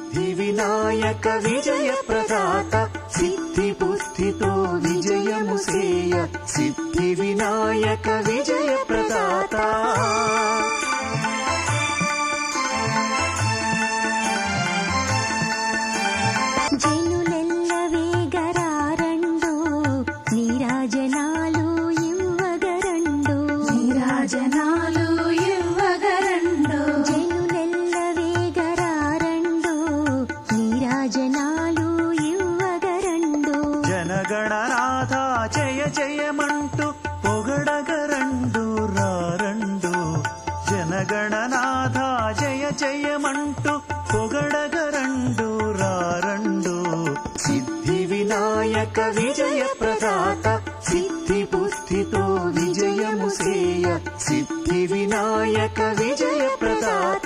సిద్ధి వినాయక విజయ ప్రదాత సిద్ధి బుద్ధితో విజయము సేయ సిద్ధి వినాయక విజయ ప్రదాత జనులెల్ల వేగరారండు నీరాజనాలు ఇవ్వగరండు నీరాజనాలు ఇవ్వగరండు జనులెల్ల వేగరారండు నీరాజనాలు ఇవ్వగరండు జనగణనాథ జయ జయమంటూ పొగడగరండు రారండు జనగణనాథ జయ జయమంటూ పొగడగరండు రారండు సిద్ధి వినాయక విజయ ప్రదాత సిద్ధి బుద్ధితో విజయము సేయ సిద్ధి వినాయక విజయ ప్రదాత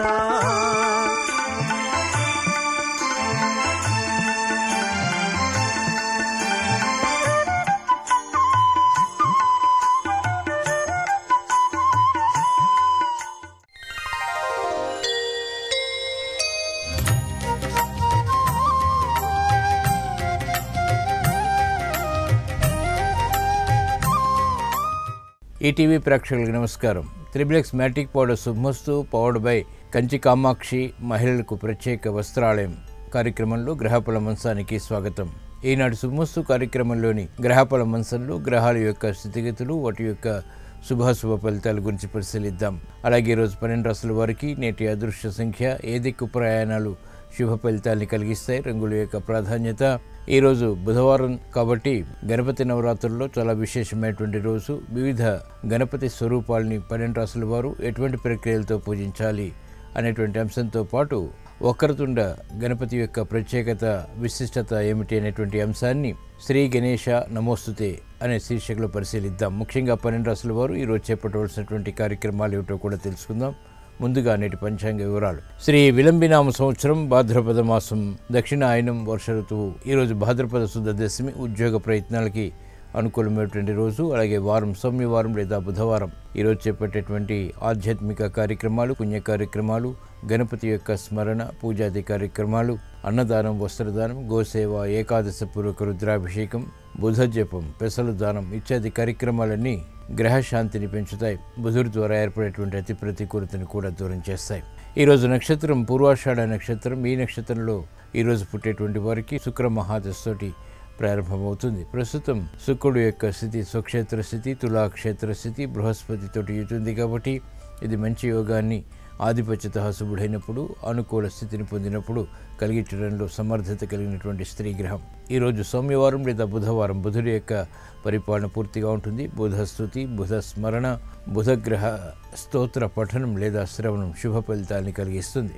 ఈటీవీ ప్రేక్షకులకు నమస్కారం త్రిబ్లెక్స్ మ్యాటిక్ పౌడర్ శుభమస్తు పవర్డ్ బై కంచి కామాక్షి మహిళలకు ప్రత్యేక వస్త్రాలయం కార్యక్రమంలో గ్రహఫల మంచానికి స్వాగతం ఈనాటి శుభమస్తు కార్యక్రమంలోని గ్రహఫల మంచంలో గ్రహాల యొక్క స్థితిగతులు వాటి యొక్క శుభాశుభ ఫలితాల గురించి పరిశీలిద్దాం అలాగే ఈరోజు పన్నెండు రాసుల వారికి నేటి అదృశ్య సంఖ్య ఏ దిక్కు ప్రయాణాలు శుభ ఫలితాల్ని కలిగిస్తాయి రంగుల యొక్క ప్రాధాన్యత ఈ రోజు బుధవారం కాబట్టి గణపతి నవరాత్రుల్లో చాలా విశేషమైనటువంటి రోజు వివిధ గణపతి స్వరూపాలని పన్నెండు రాసుల వారు ఎటువంటి ప్రక్రియలతో పూజించాలి అనేటువంటి అంశంతో పాటు వక్రతుండ గణపతి యొక్క ప్రత్యేకత విశిష్టత ఏమిటి అనేటువంటి అంశాన్ని శ్రీ గణేష నమోస్తుతే అనే శీర్షికలో పరిశీలిద్దాం ముఖ్యంగా పన్నెండు రాసుల వారు ఈరోజు చేపట్టవలసినటువంటి కార్యక్రమాలు ఏమిటో కూడా తెలుసుకుందాం ముందుగా నేటి పంచాంగ వివరాలు శ్రీ విలంబినామ సంవత్సరం భాద్రపద మాసం దక్షిణాయనం వర్ష ఋతువు ఈరోజు భాద్రపద శుద్ధ దశమి ఉద్యోగ ప్రయత్నాలకి అనుకూలమైనటువంటి రోజు అలాగే వారం సౌమ్యవారం లేదా బుధవారం ఈరోజు చేపట్టేటువంటి ఆధ్యాత్మిక కార్యక్రమాలు పుణ్య కార్యక్రమాలు గణపతి యొక్క స్మరణ పూజాది కార్యక్రమాలు అన్నదానం వస్త్రదానం గోసేవ ఏకాదశ పూర్వక రుద్రాభిషేకం బుధ జపం పెసలు దానం ఇత్యాది కార్యక్రమాలన్నీ గ్రహశాంతిని పెంచుతాయి బుధుడి ద్వారా ఏర్పడేటువంటి అతి ప్రతికూలతను కూడా దూరం చేస్తాయి ఈరోజు నక్షత్రం పూర్వాషాఢ నక్షత్రం ఈ నక్షత్రంలో ఈరోజు పుట్టేటువంటి వారికి శుక్ర మహాదశతోటి ప్రారంభమవుతుంది ప్రస్తుతం శుక్రుడు యొక్క స్థితి స్వక్షేత్ర స్థితి తులాక్షేత్ర స్థితి బృహస్పతితోటి యుతుంది కాబట్టి ఇది మంచి యోగాన్ని ఆధిపత్యత శుభుడైనప్పుడు అనుకూల స్థితిని పొందినప్పుడు కలిగించడంలో సమర్థత కలిగినటువంటి స్త్రీ గ్రహం ఈరోజు సోమవారం లేదా బుధవారం బుధుడి యొక్క పరిపాలన పూర్తిగా ఉంటుంది బుధ స్థుతి బుధ స్మరణ బుధగ్రహ స్తోత్ర పఠనం లేదా శ్రవణం శుభ ఫలితాన్ని కలిగిస్తుంది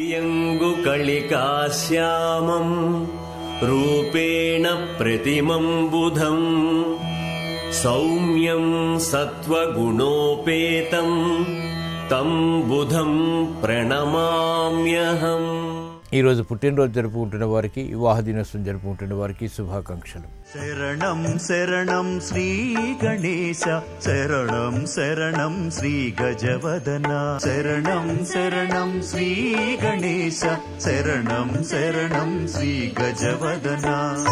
प्रियङ्गुकलिकाश्यामम् रूपेण प्रतिमम् बुधम् सौम्यम् सत्त्वगुणोपेतम् तम् बुधम् प्रणमाम्यहम् ఈరోజు పుట్టినరోజు జరుపుకుంటున్న వారికి వివాహ దినోత్సవం జరుపుకుంటున్న వారికి శుభాకాంక్షలు శరణం శరణం శ్రీ గణేశ శరణం శరణం శ్రీ గజవదన శరణం శరణం శ్రీ గణేశ శరణం శరణం శ్రీ గజవదన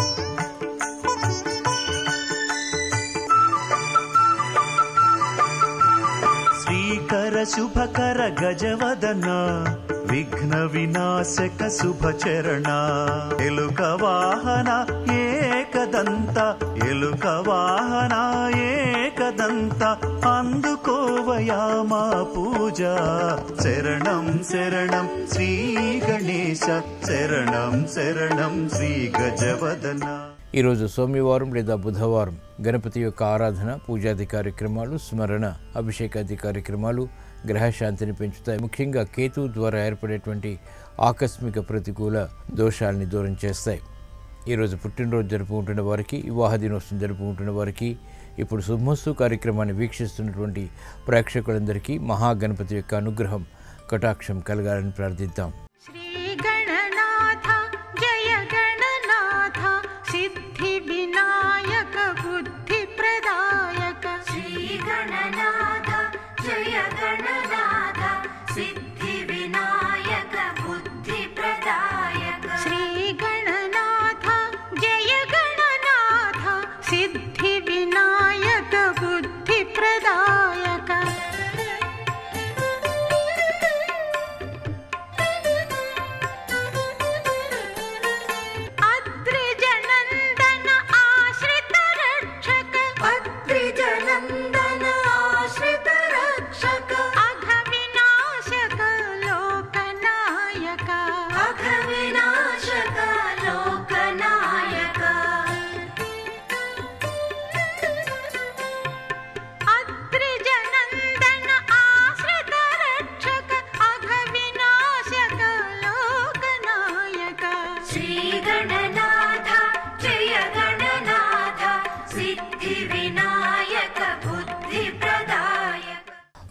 శ్రీకర శుభకర గజవదన విఘ్న వినాశక శుభచరణ ఎలుక వాహన ఏకదంత ఎలుక వాహన ఏకదంత అందుకోవయా మా పూజ శరణం శరణం శ్రీ గణేశ శరణం శరణం శ్రీ గజవదన ఈరోజు సోమవారం లేదా బుధవారం గణపతి యొక్క ఆరాధన పూజాది కార్యక్రమాలు స్మరణ అభిషేకాది కార్యక్రమాలు గ్రహశాంతిని పెంచుతాయి ముఖ్యంగా కేతు ద్వారా ఏర్పడేటువంటి ఆకస్మిక ప్రతికూల దోషాలని దూరం చేస్తాయి ఈరోజు పుట్టినరోజు జరుపుకుంటున్న వారికి వివాహ దినోత్సవం జరుపుకుంటున్న వారికి ఇప్పుడు శుభమస్తు కార్యక్రమాన్ని వీక్షిస్తున్నటువంటి ప్రేక్షకులందరికీ మహాగణపతి యొక్క అనుగ్రహం కటాక్షం కలగాలని ప్రార్థిద్దాం श्रीगणनाथ जय गणनाथ सिद्धिविनायक बुद्धिप्रदायक श्रीगणनाथ जय गणनाथ सिद्धिविनायक बुद्धिप्रदायक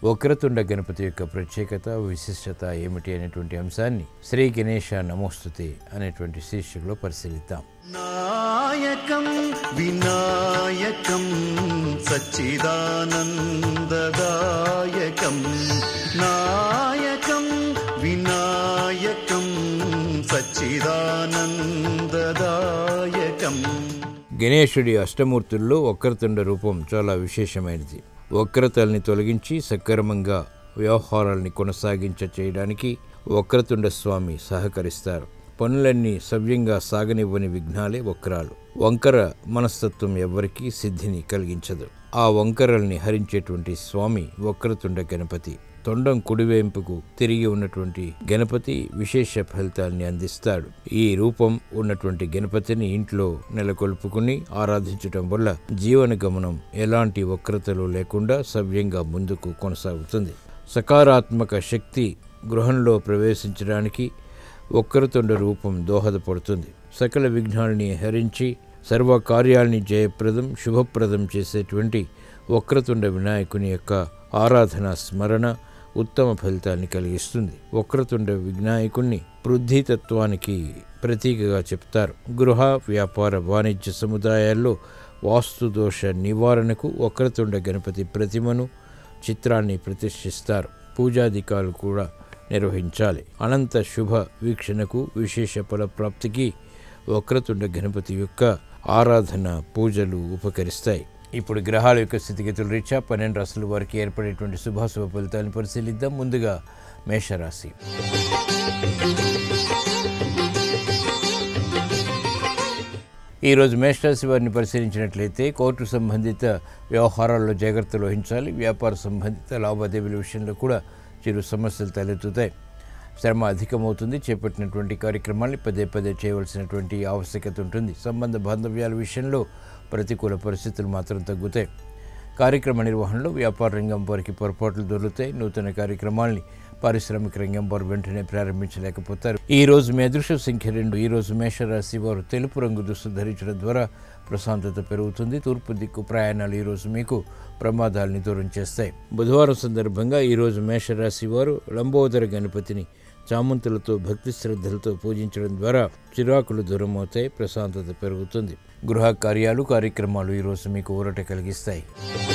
వక్రతుండ గణపతి యొక్క ప్రత్యేకత విశిష్టత ఏమిటి అనేటువంటి అంశాన్ని శ్రీ గణేశ నమోస్తుతే అనేటువంటి శీర్షికలో పరిశీలిద్దాం నాయకం వినాయకం సచ్చిదానందదాయకం నాయకం వినాయకం సచ్చిదానందదాయకం గణేశుడి అష్టమూర్తుల్లో వక్రతుండ రూపం చాలా విశేషమైనది వక్రతల్ని తొలగించి సక్రమంగా వ్యవహారాల్ని కొనసాగించ చేయడానికి వక్రతుండ స్వామి సహకరిస్తారు పనులన్నీ సవ్యంగా సాగనివ్వని విఘ్నాలే వక్రాలు వంకర మనస్తత్వం ఎవ్వరికీ సిద్ధిని కలిగించదు ఆ వంకరల్ని హరించేటువంటి స్వామి వక్రతుండ గణపతి తొండం కుడివైపుకు తిరిగి ఉన్నటువంటి గణపతి విశేష ఫలితాల్ని అందిస్తాడు ఈ రూపం ఉన్నటువంటి గణపతిని ఇంట్లో నెలకొల్పుకుని ఆరాధించటం వల్ల జీవన గమనం ఎలాంటి వక్రతలు లేకుండా సవ్యంగా ముందుకు కొనసాగుతుంది సకారాత్మక శక్తి గృహంలో ప్రవేశించడానికి వక్రతుండ రూపం దోహదపడుతుంది సకల విఘ్నాల్ని హరించి సర్వ కార్యాల్ని జయప్రదం శుభప్రదం చేసేటువంటి వక్రతుండ వినాయకుని యొక్క ఆరాధన స్మరణ ఉత్తమ ఫలితాన్ని కలిగిస్తుంది వక్రతుండ వినాయకుణ్ణి పృథ్వీతత్వానికి ప్రతీకగా చెప్తారు గృహ వ్యాపార వాణిజ్య సముదాయాల్లో వాస్తు దోష నివారణకు వక్రతుండ గణపతి ప్రతిమను చిత్రాన్ని ప్రతిష్ఠిస్తారు పూజాధికారులు కూడా నిర్వహించాలి అనంత శుభ వీక్షణకు విశేష ఫల ప్రాప్తికి వక్రతుండ గణపతి యొక్క ఆరాధన పూజలు ఉపకరిస్తాయి ఇప్పుడు గ్రహాల యొక్క స్థితిగతుల రీత్యా పన్నెండు రాశుల వారికి ఏర్పడేటువంటి శుభాశుభ ఫలితాలను పరిశీలిద్దాం ముందుగా మేషరాశి ఈరోజు మేషరాశి వారిని పరిశీలించినట్లయితే కోర్టు సంబంధిత వ్యవహారాల్లో జాగ్రత్తలు వహించాలి వ్యాపార సంబంధిత లావాదేవీల విషయంలో కూడా చిరు సమస్యలు తలెత్తుతాయి శ్రమ అధికమవుతుంది చేపట్టినటువంటి కార్యక్రమాల్ని పదే పదే చేయవలసినటువంటి ఆవశ్యకత ఉంటుంది సంబంధ బాంధవ్యాల విషయంలో ప్రతికూల పరిస్థితులు మాత్రం తగ్గుతాయి కార్యక్రమ నిర్వహణలో వ్యాపార రంగం వారికి పొరపాట్లు దొరుకుతాయి నూతన కార్యక్రమాల్ని పారిశ్రామిక రంగం వారు వెంటనే ప్రారంభించలేకపోతారు ఈ రోజు మీ అదృష్ట సంఖ్య రెండు ఈ రోజు మేషరాశి వారు తెలుపు రంగు దుస్తులు ధరించడం ద్వారా ప్రశాంతత పెరుగుతుంది తూర్పు దిక్కు ప్రయాణాలు ఈ రోజు మీకు ప్రమాదాలని దూరం చేస్తాయి బుధవారం సందర్భంగా ఈ రోజు మేషరాశి వారు లంబోదర గణపతిని చామంతులతో భక్తి శ్రద్ధలతో పూజించడం ద్వారా చిరాకులు దూరం అవుతాయి ప్రశాంతత పెరుగుతుంది గృహ కార్యాలు కార్యక్రమాలు ఈరోజు మీకు ఊరట కలిగిస్తాయి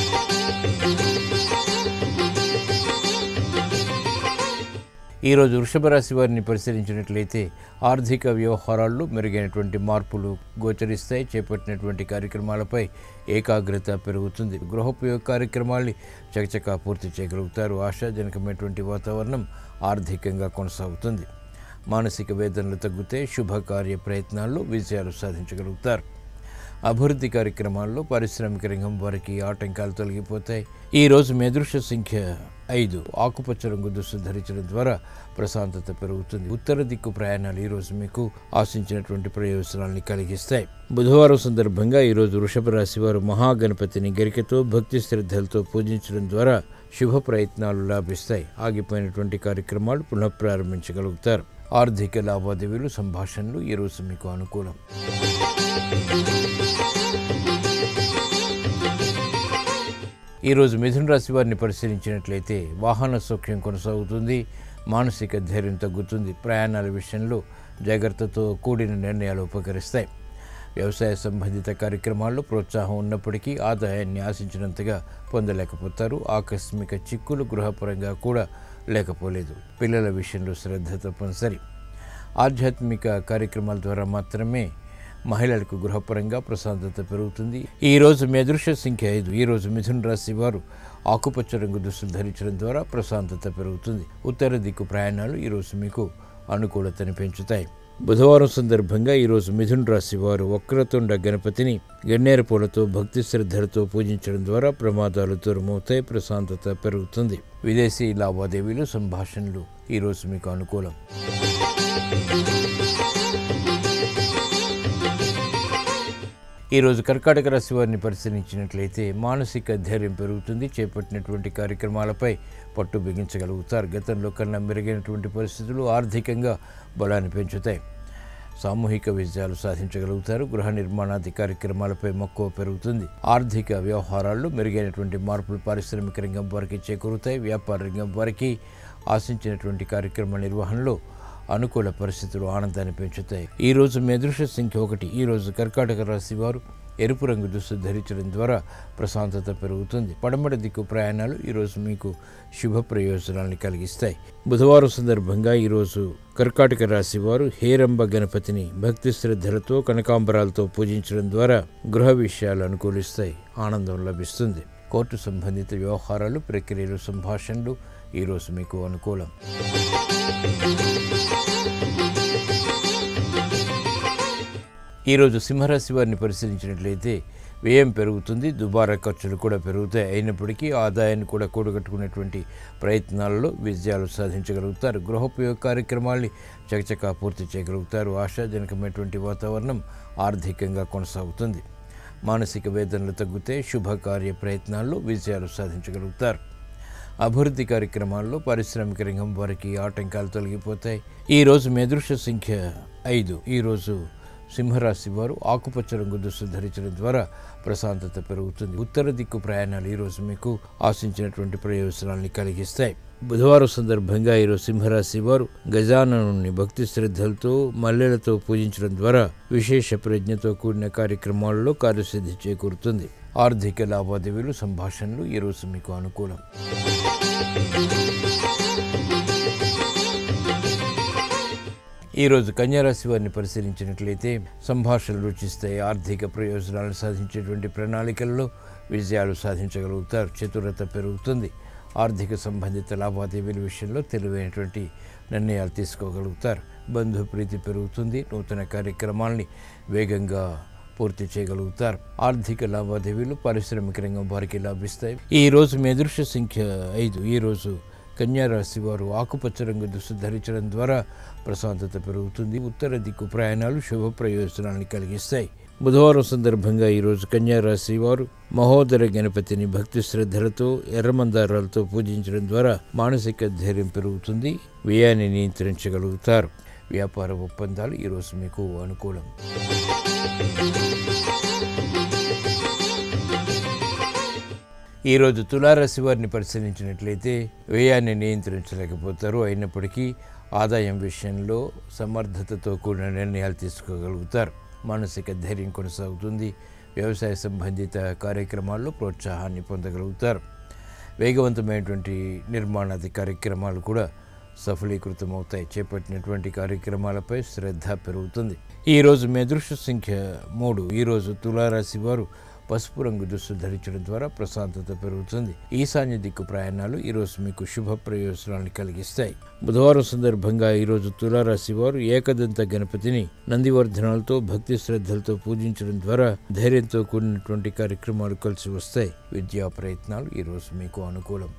ఈరోజు వృషభ రాశి వారిని పరిశీలించినట్లయితే ఆర్థిక వ్యవహారాల్లో మెరుగైనటువంటి మార్పులు గోచరిస్తాయి చేపట్టినటువంటి కార్యక్రమాలపై ఏకాగ్రత పెరుగుతుంది గృహోపయోగ కార్యక్రమాల్ని చకచకా పూర్తి చేయగలుగుతారు ఆశాజనకమైనటువంటి వాతావరణం ఆర్థికంగా కొనసాగుతుంది మానసిక వేదనలు తగ్గితే శుభకార్య ప్రయత్నాల్లో విజయాలు సాధించగలుగుతారు అభివృద్ధి కార్యక్రమాల్లో పారిశ్రామిక రంగం వారికి ఆటంకాలు తొలగిపోతాయి ఈ రోజు మీ అదృష్ట సంఖ్య ఐదు ఆకుపచ్చ రంగు దుస్తులు ధరించడం ద్వారా ప్రశాంతత పెరుగుతుంది ఉత్తర దిక్కు ప్రయాణాలు ఈ రోజు మీకు ఆశించినటువంటి ప్రయోజనాల్ని కలిగిస్తాయి బుధవారం సందర్భంగా ఈ రోజు వృషభ రాశి వారు మహాగణపతిని గరికతో భక్తి శ్రద్ధలతో పూజించడం ద్వారా శుభ ప్రయత్నాలు లాభిస్తాయి ఆగిపోయినటువంటి కార్యక్రమాలు పునఃప్రారంభించగలుగుతారు ఆర్థిక లావాదేవీలు సంభాషణలు ఈ రోజు మీకు అనుకూలం ఈరోజు మిథున రాశి వారిని పరిశీలించినట్లయితే వాహన సౌఖ్యం కొనసాగుతుంది మానసిక ధైర్యం తగ్గుతుంది ప్రయాణాల విషయంలో జాగ్రత్తతో కూడిన నిర్ణయాలు ఉపకరిస్తాయి వ్యవసాయ సంబంధిత కార్యక్రమాల్లో ప్రోత్సాహం ఉన్నప్పటికీ ఆదాయాన్ని ఆశించినంతగా పొందలేకపోతారు ఆకస్మిక చిక్కులు గృహపరంగా కూడా లేకపోలేదు పిల్లల విషయంలో శ్రద్ధ తప్పనిసరి ఆధ్యాత్మిక కార్యక్రమాల ద్వారా మాత్రమే మహిళలకు గృహపరంగా ప్రశాంతత పెరుగుతుంది ఈ రోజు మీ అదృశ్య సంఖ్య ఐదు ఈ రోజు మిథున రాశి వారు ఆకుపచ్చ రంగు దుస్తులు ధరించడం ద్వారా ప్రశాంతత పెరుగుతుంది ఉత్తర దిక్కు ప్రయాణాలు ఈ రోజు మీకు అనుకూలతని పెంచుతాయి బుధవారం సందర్భంగా ఈరోజు మిథున రాశి వారు వక్రతుండ గణపతిని గన్నేరు పూలతో భక్తి శ్రద్ధలతో పూజించడం ద్వారా ప్రమాదాలు దూరమవుతాయి ప్రశాంతత పెరుగుతుంది విదేశీ లావాదేవీలు సంభాషణలు ఈరోజు మీకు అనుకూలం ఈరోజు కర్కాటక రాశి వారిని పరిశీలించినట్లయితే మానసిక ధైర్యం పెరుగుతుంది చేపట్టినటువంటి కార్యక్రమాలపై పట్టు బిగించగలుగుతారు గతంలో కన్నా మెరుగైనటువంటి పరిస్థితులు ఆర్థికంగా బలాన్ని పెంచుతాయి సామూహిక విజయాలు సాధించగలుగుతారు గృహ నిర్మాణాది కార్యక్రమాలపై మక్కువ పెరుగుతుంది ఆర్థిక వ్యవహారాల్లో మెరుగైనటువంటి మార్పులు పారిశ్రామిక రంగం వారికి చేకూరుతాయి వ్యాపార రంగం వారికి ఆశించినటువంటి కార్యక్రమ నిర్వహణలో అనుకూల పరిస్థితులు ఆనందాన్ని పెంచుతాయి ఈ రోజు మీ అదృష్ట సంఖ్య ఒకటి ఈ రోజు కర్కాటక రాశి వారు ఎరుపు రంగు దుస్తులు ధరించడం ద్వారా ప్రశాంతత పెరుగుతుంది పడమటి దిక్కు ప్రయాణాలు ఈరోజు మీకు శుభ ప్రయోజనాన్ని కలిగిస్తాయి బుధవారం సందర్భంగా ఈరోజు కర్కాటక రాశి వారు హేరంబ గణపతిని భక్తి శ్రద్ధలతో కనకాంబరాలతో పూజించడం ద్వారా గృహ విషయాలు అనుకూలిస్తాయి ఆనందం లభిస్తుంది కోర్టు సంబంధిత వ్యవహారాలు ప్రక్రియలు సంభాషణలు ఈరోజు మీకు అనుకూలం ఈరోజు సింహరాశి వారిని పరిశీలించినట్లయితే వ్యయం పెరుగుతుంది దుబారా ఖర్చులు కూడా పెరుగుతాయి అయినప్పటికీ ఆదాయాన్ని కూడా కూడగట్టుకునేటువంటి ప్రయత్నాలలో విజయాలు సాధించగలుగుతారు గృహోపయోగ కార్యక్రమాల్ని చకచకా పూర్తి చేయగలుగుతారు ఆశాజనకమైనటువంటి వాతావరణం ఆర్థికంగా కొనసాగుతుంది మానసిక వేదనలు తగ్గితే శుభకార్య ప్రయత్నాల్లో విజయాలు సాధించగలుగుతారు అభివృద్ధి కార్యక్రమాల్లో పారిశ్రామిక రంగం వారికి ఆటంకాలు తొలగిపోతాయి ఈ రోజు మీ అదృష్ట సంఖ్య ఐదు ఈరోజు సింహరాశి వారు ఆకుపచ్చ రంగు దుస్తులు ధరించడం ద్వారా ప్రశాంతత పెరుగుతుంది ఉత్తర దిక్కు ప్రయాణాలు ఈరోజు మీకు ఆశించినటువంటి ప్రయోజనాల్ని కలిగిస్తాయి బుధవారం సందర్భంగా ఈరోజు సింహరాశి వారు గజాననుని భక్తి శ్రద్ధలతో మల్లెలతో పూజించడం ద్వారా విశేష ప్రజ్ఞతో కూడిన కార్యక్రమాల్లో కార్యసిద్ధి చేకూరుతుంది ఆర్థిక లావాదేవీలు సంభాషణలు ఈరోజు మీకు అనుకూలం ఈరోజు కన్యారాశి వారిని పరిశీలించినట్లయితే సంభాషణలు రుచిస్తాయి ఆర్థిక ప్రయోజనాలు సాధించేటువంటి ప్రణాళికల్లో విజయాలు సాధించగలుగుతారు చతురత పెరుగుతుంది ఆర్థిక సంబంధిత లావాదేవీల విషయంలో తెలివైనటువంటి నిర్ణయాలు తీసుకోగలుగుతారు బంధు ప్రీతి పెరుగుతుంది నూతన కార్యక్రమాల్ని వేగంగా పూర్తి చేయగలుగుతారు ఆర్థిక లావాదేవీలు పారిశ్రామిక రంగం వారికి లాభిస్తాయి ఈ రోజు మీ అదృష్ట సంఖ్య ఐదు ఈ రోజు కన్యా రాశి వారు ఆకుపచ్చ రంగు దుస్తు ధరించడం ద్వారా ప్రశాంతత పెరుగుతుంది ఉత్తర దిక్కు ప్రయాణాలు శుభ ప్రయోజనాన్ని కలిగిస్తాయి బుధవారం సందర్భంగా ఈరోజు కన్యా రాశి వారు మహోదర గణపతిని భక్తి శ్రద్ధలతో ఎర్రమందారాలతో పూజించడం ద్వారా మానసిక ధైర్యం పెరుగుతుంది వ్యయాన్ని నియంత్రించగలుగుతారు వ్యాపార ఒప్పందాలు ఈరోజు మీకు అనుకూలం ఈరోజు తులారాశి వారిని పరిశీలించినట్లయితే వ్యయాన్ని నియంత్రించలేకపోతారు అయినప్పటికీ ఆదాయం విషయంలో సమర్థతతో కూడిన నిర్ణయాలు తీసుకోగలుగుతారు మానసిక ధైర్యం కొనసాగుతుంది వ్యవసాయ సంబంధిత కార్యక్రమాల్లో ప్రోత్సాహాన్ని పొందగలుగుతారు వేగవంతమైనటువంటి నిర్మాణాది కార్యక్రమాలు కూడా సఫలీకృతమవుతాయి చేపట్టినటువంటి కార్యక్రమాలపై శ్రద్ధ పెరుగుతుంది ఈరోజు మీ అదృష్ట సంఖ్య మూడు ఈరోజు తులారాశి వారు పసుపు రంగు దుస్తు ధరించడం ద్వారా ప్రశాంతత పెరుగుతుంది ఈశాన్య దిక్కు ప్రయాణాలు ఈరోజు మీకు శుభ ప్రయోజనాలను కలిగిస్తాయి బుధవారం సందర్భంగా ఈరోజు తులారాశి వారు ఏకదంత గణపతిని నందివర్ధనాలతో భక్తి శ్రద్ధలతో పూజించడం ద్వారా ధైర్యంతో కూడినటువంటి కార్యక్రమాలు కలిసి వస్తాయి విద్యా ప్రయత్నాలు ఈరోజు మీకు అనుకూలం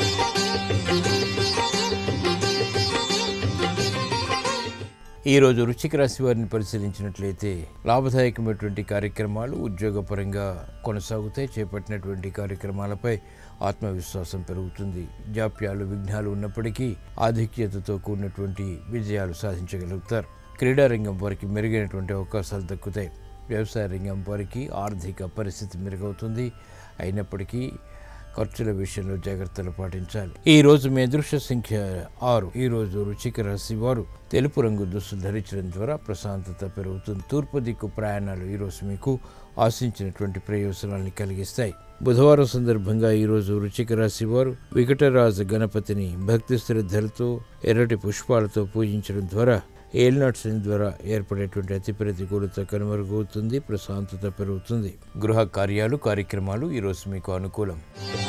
ఈరోజు రుచిక రాశి వారిని పరిశీలించినట్లయితే లాభదాయకమైనటువంటి కార్యక్రమాలు ఉద్యోగపరంగా కొనసాగుతాయి చేపట్టినటువంటి కార్యక్రమాలపై ఆత్మవిశ్వాసం పెరుగుతుంది జాప్యాలు విఘ్నాలు ఉన్నప్పటికీ ఆధిక్యతతో కూడినటువంటి విజయాలు సాధించగలుగుతారు క్రీడారంగం వారికి మెరుగైనటువంటి అవకాశాలు దక్కుతాయి వ్యవసాయ రంగం వారికి ఆర్థిక పరిస్థితి మెరుగవుతుంది అయినప్పటికీ ఖర్చుల విషయంలో జాగ్రత్తలు పాటించాలి ఈ రోజు మీ అదృష్ట సంఖ్య ఆరు ఈ రోజు రుచిక రాశి వారు తెలుపు రంగు దుస్తులు ధరించడం ద్వారా ప్రశాంతత పెరుగుతుంది తూర్పు దిక్కు ప్రయాణాలు ఈ రోజు మీకు ఆశించినటువంటి ప్రయోజనాన్ని కలిగిస్తాయి బుధవారం సందర్భంగా ఈరోజు రుచిక రాశి వారు వికటరాజు గణపతిని భక్తి శ్రద్ధలతో ఎర్రటి పుష్పాలతో పూజించడం ద్వారా ఏల్నాట్ శని ద్వారా ఏర్పడేటువంటి అతి ప్రతికూలత కనుమరుగవుతుంది ప్రశాంతత పెరుగుతుంది గృహ కార్యాలు కార్యక్రమాలు ఈరోజు మీకు అనుకూలం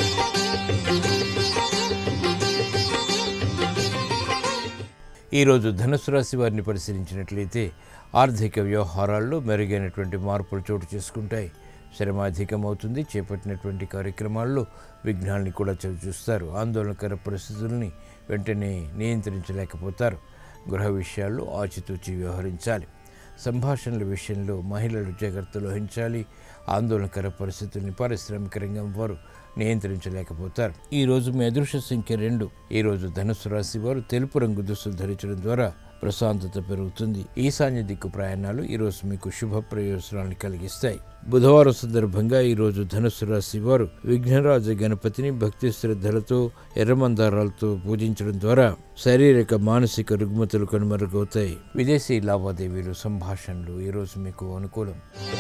ఈరోజు ధనుసు రాశి వారిని పరిశీలించినట్లయితే ఆర్థిక వ్యవహారాల్లో మెరుగైనటువంటి మార్పులు చోటు చేసుకుంటాయి శ్రమ అధికమవుతుంది చేపట్టినటువంటి కార్యక్రమాల్లో విఘ్నాల్ని కూడా చవిచూస్తారు ఆందోళనకర పరిస్థితుల్ని వెంటనే నియంత్రించలేకపోతారు గృహ విషయాల్లో ఆచితూచి వ్యవహరించాలి సంభాషణల విషయంలో మహిళలు జాగ్రత్తలు వహించాలి ఆందోళనకర పరిస్థితుల్ని పారిశ్రామిక రంగం వారు నియంత్రించలేకపోతారు ఈ రోజు మీ అదృష్ట సంఖ్య రెండు ఈ రోజు ధనుసు రాశి వారు తెలుపు రంగు దుస్తులు ధరించడం ద్వారా ప్రశాంతత పెరుగుతుంది ఈశాన్య దిక్కు ప్రయాణాలు ఈరోజు మీకు శుభ ప్రయోజనాలను కలిగిస్తాయి బుధవారం సందర్భంగా ఈరోజు ధనుసు రాశి వారు విఘ్నరాజ గణపతిని భక్తి శ్రద్ధలతో ఎర్రమందారాలతో పూజించడం ద్వారా శారీరక మానసిక రుగ్మతలు కనుమరుగవుతాయి విదేశీ లావాదేవీలు సంభాషణలు ఈరోజు మీకు అనుకూలం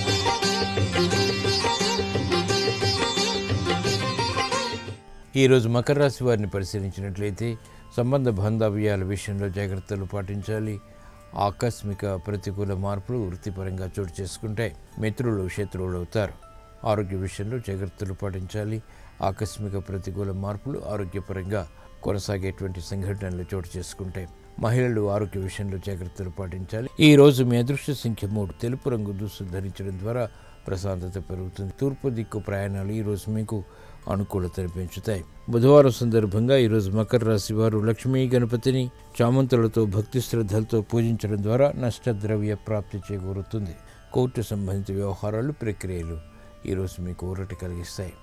ఈరోజు మకర రాశి వారిని పరిశీలించినట్లయితే సంబంధ బాంధవ్యాల విషయంలో జాగ్రత్తలు పాటించాలి ఆకస్మిక ప్రతికూల మార్పులు వృత్తిపరంగా చోటు చేసుకుంటాయి మిత్రులు శత్రువులు అవుతారు ఆరోగ్య విషయంలో జాగ్రత్తలు పాటించాలి ఆకస్మిక ప్రతికూల మార్పులు ఆరోగ్యపరంగా కొనసాగేటువంటి సంఘటనలు చోటు చేసుకుంటాయి మహిళలు ఆరోగ్య విషయంలో జాగ్రత్తలు పాటించాలి ఈ రోజు మీ అదృష్ట సంఖ్య మూడు తెలుపు రంగు దుస్తులు ధరించడం ద్వారా ప్రశాంతత పెరుగుతుంది తూర్పు దిక్కు ప్రయాణాలు ఈ రోజు మీకు అనుకూలతను పెంచుతాయి బుధవారం సందర్భంగా ఈరోజు మకర రాశి వారు లక్ష్మీ గణపతిని చామంతులతో భక్తి శ్రద్ధలతో పూజించడం ద్వారా నష్టద్రవ్య ప్రాప్తి చేకూరుతుంది కోర్టు సంబంధిత వ్యవహారాలు ప్రక్రియలు ఈరోజు మీకు ఊరట కలిగిస్తాయి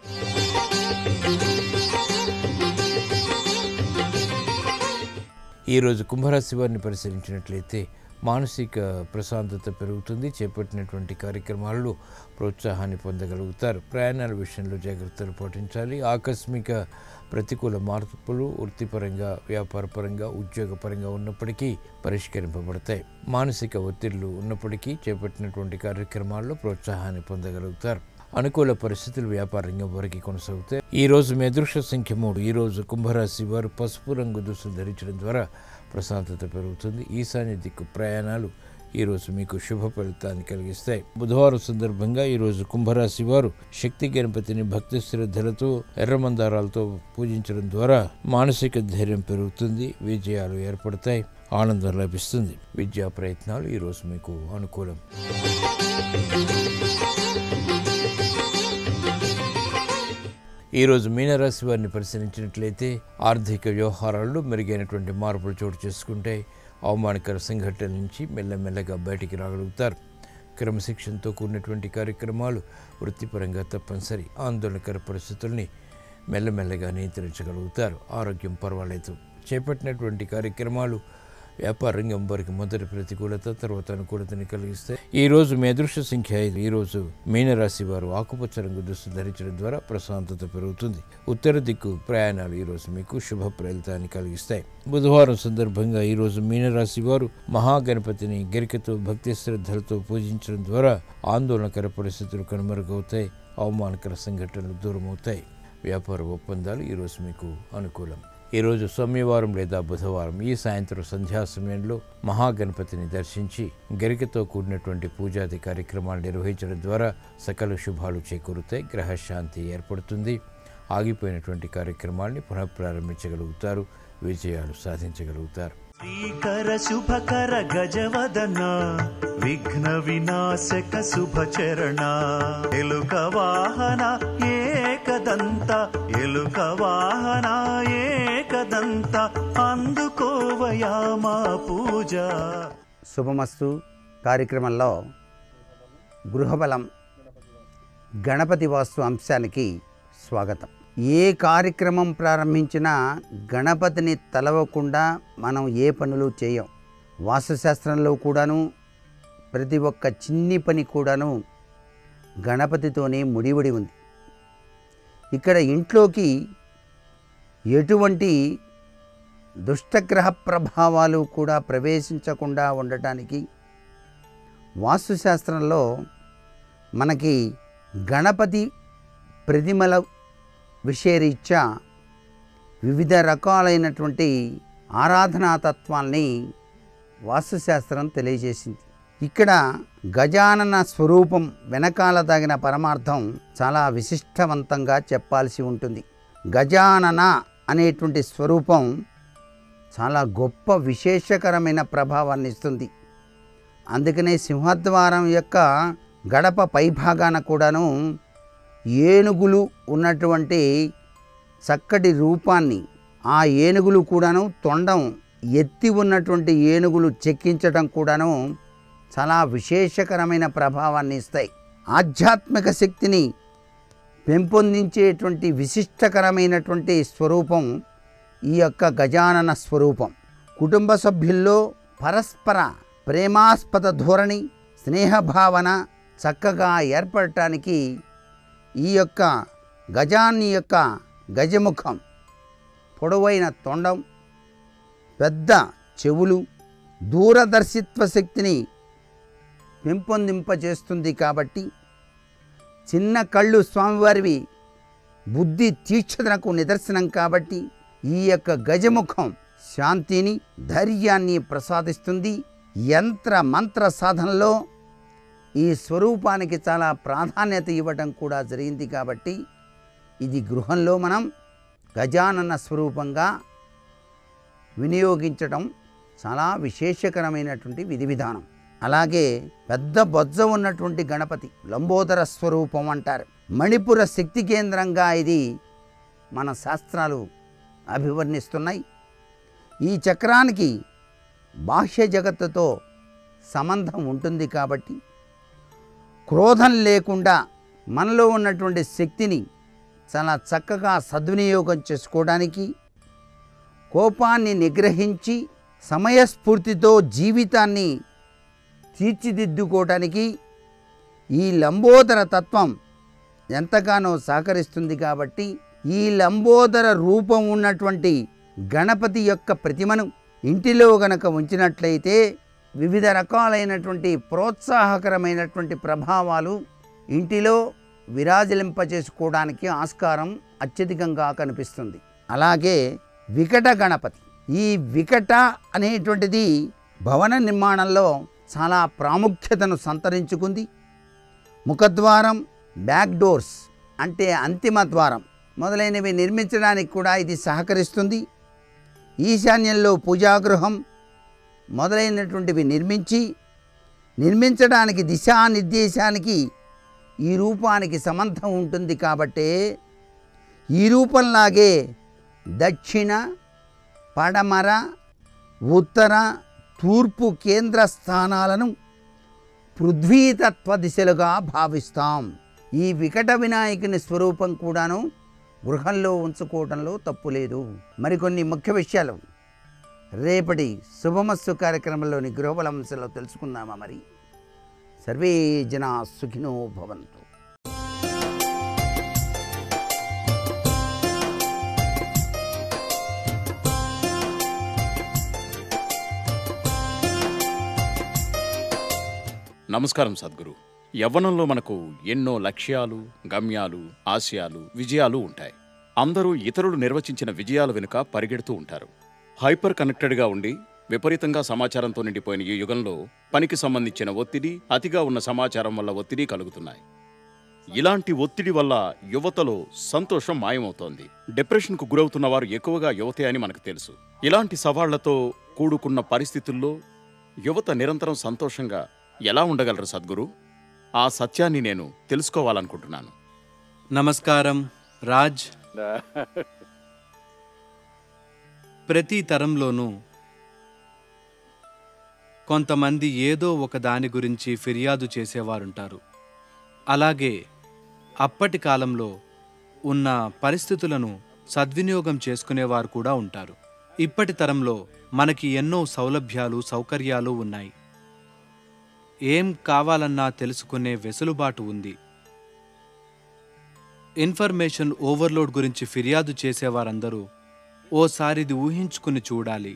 ఈరోజు కుంభరాశి వారిని పరిశీలించినట్లయితే మానసిక ప్రశాంతత పెరుగుతుంది చేపట్టినటువంటి కార్యక్రమాల్లో ప్రోత్సాహాన్ని పొందగలుగుతారు ప్రయాణాల విషయంలో జాగ్రత్తలు పాటించాలి ఆకస్మిక ప్రతికూల మార్పులు వృత్తిపరంగా వ్యాపారపరంగా ఉద్యోగపరంగా ఉన్నప్పటికీ పరిష్కరింపబడతాయి మానసిక ఒత్తిళ్లు ఉన్నప్పటికీ చేపట్టినటువంటి కార్యక్రమాల్లో ప్రోత్సాహాన్ని పొందగలుగుతారు అనుకూల పరిస్థితులు వ్యాపార రంగం వరకు కొనసాగుతాయి ఈ రోజు మీ అదృష్ట సంఖ్య మూడు ఈ రోజు కుంభరాశి వారు పసుపు రంగు దుస్తులు ధరించడం ద్వారా ప్రశాంతత పెరుగుతుంది ఈశాన్య దిక్కు ప్రయాణాలు ఈ రోజు మీకు శుభ ఫలితాన్ని కలిగిస్తాయి బుధవారం సందర్భంగా ఈ రోజు కుంభరాశి వారు శక్తి గణపతిని భక్తి శ్రద్ధలతో ఎర్రమందారాలతో పూజించడం ద్వారా మానసిక ధైర్యం పెరుగుతుంది విజయాలు ఏర్పడతాయి ఆనందం లభిస్తుంది విద్యా ప్రయత్నాలు ఈ రోజు మీకు అనుకూలం ఈరోజు మీనరాశి వారిని పరిశీలించినట్లయితే ఆర్థిక వ్యవహారాల్లో మెరుగైనటువంటి మార్పులు చోటు చేసుకుంటే అవమానకర సంఘటనల నుంచి మెల్లమెల్లగా బయటికి రాగలుగుతారు క్రమశిక్షణతో కూడినటువంటి కార్యక్రమాలు వృత్తిపరంగా తప్పనిసరి ఆందోళనకర పరిస్థితుల్ని మెల్లమెల్లగా నియంత్రించగలుగుతారు ఆరోగ్యం పర్వాలేదు చేపట్టినటువంటి కార్యక్రమాలు వ్యాపార రంగం వారికి మొదటి ప్రతికూలత తర్వాత అనుకూలతని కలిగిస్తాయి ఈ రోజు మీ అదృష్ట సంఖ్య ఐదు ఈ రోజు మీనరాశి వారు ఆకుపచ్చ రంగు దుస్తులు ధరించడం ద్వారా ప్రశాంతత పెరుగుతుంది ఉత్తర దిక్కు ప్రయాణాలు ఈ రోజు మీకు శుభ ఫలితాన్ని కలిగిస్తాయి బుధవారం సందర్భంగా ఈ రోజు మీనరాశి వారు మహాగణపతిని గరికతో భక్తి శ్రద్ధలతో పూజించడం ద్వారా ఆందోళనకర పరిస్థితులు కనుమరుగవుతాయి అవమానకర సంఘటనలు దూరమవుతాయి వ్యాపార ఒప్పందాలు ఈరోజు మీకు అనుకూలం ఈరోజు సోమవారం లేదా బుధవారం ఈ సాయంత్రం సంధ్యా సమయంలో మహాగణపతిని దర్శించి గరికతో కూడినటువంటి పూజాది కార్యక్రమాలు నిర్వహించడం ద్వారా సకల శుభాలు చేకూరుతాయి గ్రహశాంతి ఏర్పడుతుంది ఆగిపోయినటువంటి కార్యక్రమాల్ని పునఃప్రారంభించగలుగుతారు విజయాలు సాధించగలుగుతారు శ్రీకర శుభకర గజవదన విఘ్న వినాశక శుభచరణ ఎలుక వాహన ఏకదంత ఎలుక వాహన ఏకదంత అందుకోవయా మా పూజ శుభమస్తు కార్యక్రమంలో గృహబలం గణపతి వాస్తు అంశానికి స్వాగతం ఏ కార్యక్రమం ప్రారంభించినా గణపతిని తలవకుండా మనం ఏ పనులు చేయం వాస్తుశాస్త్రంలో కూడాను ప్రతి ఒక్క చిన్ని పని కూడాను గణపతితోనే ముడివడి ఉంది ఇక్కడ ఇంట్లోకి ఎటువంటి దుష్టగ్రహ ప్రభావాలు కూడా ప్రవేశించకుండా ఉండటానికి వాస్తుశాస్త్రంలో మనకి గణపతి ప్రతిమల విషయరీత్యా వివిధ రకాలైనటువంటి ఆరాధనా తత్వాల్ని వాస్తుశాస్త్రం తెలియజేసింది ఇక్కడ గజానన స్వరూపం వెనకాల తగిన పరమార్థం చాలా విశిష్టవంతంగా చెప్పాల్సి ఉంటుంది గజానన అనేటువంటి స్వరూపం చాలా గొప్ప విశేషకరమైన ప్రభావాన్ని ఇస్తుంది అందుకనే సింహద్వారం యొక్క గడప పైభాగాన కూడాను ఏనుగులు ఉన్నటువంటి చక్కటి రూపాన్ని ఆ ఏనుగులు కూడాను తొండం ఎత్తి ఉన్నటువంటి ఏనుగులు చెక్కించడం కూడాను చాలా విశేషకరమైన ప్రభావాన్ని ఇస్తాయి ఆధ్యాత్మిక శక్తిని పెంపొందించేటువంటి విశిష్టకరమైనటువంటి స్వరూపం ఈ యొక్క గజానన స్వరూపం కుటుంబ సభ్యుల్లో పరస్పర ప్రేమాస్పద ధోరణి స్నేహభావన చక్కగా ఏర్పడటానికి ఈ యొక్క గజాన్ని యొక్క గజముఖం పొడవైన తొండం పెద్ద చెవులు దూరదర్శిత్వ శక్తిని పెంపొందింపజేస్తుంది కాబట్టి చిన్న కళ్ళు స్వామివారివి బుద్ధి తీక్షణకు నిదర్శనం కాబట్టి ఈ యొక్క గజముఖం శాంతిని ధైర్యాన్ని ప్రసాదిస్తుంది యంత్ర మంత్ర సాధనలో ఈ స్వరూపానికి చాలా ప్రాధాన్యత ఇవ్వటం కూడా జరిగింది కాబట్టి ఇది గృహంలో మనం గజానన స్వరూపంగా వినియోగించడం చాలా విశేషకరమైనటువంటి విధి విధానం అలాగే పెద్ద బొజ్జ ఉన్నటువంటి గణపతి లంబోదర స్వరూపం అంటారు మణిపుర శక్తి కేంద్రంగా ఇది మన శాస్త్రాలు అభివర్ణిస్తున్నాయి ఈ చక్రానికి బాహ్య జగత్తుతో సంబంధం ఉంటుంది కాబట్టి క్రోధం లేకుండా మనలో ఉన్నటువంటి శక్తిని చాలా చక్కగా సద్వినియోగం చేసుకోవడానికి కోపాన్ని నిగ్రహించి సమయస్ఫూర్తితో జీవితాన్ని తీర్చిదిద్దుకోవడానికి ఈ లంబోదర తత్వం ఎంతగానో సహకరిస్తుంది కాబట్టి ఈ లంబోదర రూపం ఉన్నటువంటి గణపతి యొక్క ప్రతిమను ఇంటిలో గనక ఉంచినట్లయితే వివిధ రకాలైనటువంటి ప్రోత్సాహకరమైనటువంటి ప్రభావాలు ఇంటిలో విరాజిలింపజేసుకోవడానికి ఆస్కారం అత్యధికంగా కనిపిస్తుంది అలాగే వికట గణపతి ఈ వికట అనేటువంటిది భవన నిర్మాణంలో చాలా ప్రాముఖ్యతను సంతరించుకుంది ముఖద్వారం బ్యాక్ డోర్స్ అంటే అంతిమ ద్వారం మొదలైనవి నిర్మించడానికి కూడా ఇది సహకరిస్తుంది ఈశాన్యంలో పూజాగృహం మొదలైనటువంటివి నిర్మించి నిర్మించడానికి దిశానిర్దేశానికి ఈ రూపానికి సంబంధం ఉంటుంది కాబట్టే ఈ రూపంలాగే దక్షిణ పడమర ఉత్తర తూర్పు కేంద్ర స్థానాలను పృథ్వీతత్వ దిశలుగా భావిస్తాం ఈ వికట వినాయకుని స్వరూపం కూడాను గృహంలో ఉంచుకోవడంలో తప్పు లేదు మరికొన్ని ముఖ్య విషయాలు రేపటి శుభమస్సు కార్యక్రమంలోని గృహబలంశలో తెలుసుకుందామా మరి సర్వే జనా సుఖినో భవంతు నమస్కారం సద్గురు యవ్వనంలో మనకు ఎన్నో లక్ష్యాలు గమ్యాలు ఆశయాలు విజయాలు ఉంటాయి అందరూ ఇతరులు నిర్వచించిన విజయాల వెనుక పరిగెడుతూ ఉంటారు హైపర్ కనెక్టెడ్గా ఉండి విపరీతంగా సమాచారంతో నిండిపోయిన ఈ యుగంలో పనికి సంబంధించిన ఒత్తిడి అతిగా ఉన్న సమాచారం వల్ల ఒత్తిడి కలుగుతున్నాయి ఇలాంటి ఒత్తిడి వల్ల యువతలో సంతోషం మాయమవుతోంది డిప్రెషన్కు గురవుతున్న వారు ఎక్కువగా యువతే అని మనకు తెలుసు ఇలాంటి సవాళ్లతో కూడుకున్న పరిస్థితుల్లో యువత నిరంతరం సంతోషంగా ఎలా ఉండగలరు సద్గురు ఆ సత్యాన్ని నేను తెలుసుకోవాలనుకుంటున్నాను నమస్కారం రాజ్ ప్రతి తరంలోనూ కొంతమంది ఏదో ఒక దాని గురించి ఫిర్యాదు చేసేవారుంటారు అలాగే అప్పటి కాలంలో ఉన్న పరిస్థితులను సద్వినియోగం చేసుకునేవారు కూడా ఉంటారు ఇప్పటి తరంలో మనకి ఎన్నో సౌలభ్యాలు సౌకర్యాలు ఉన్నాయి ఏం కావాలన్నా తెలుసుకునే వెసులుబాటు ఉంది ఇన్ఫర్మేషన్ ఓవర్లోడ్ గురించి ఫిర్యాదు చేసేవారందరూ ఓసారిది ఊహించుకుని చూడాలి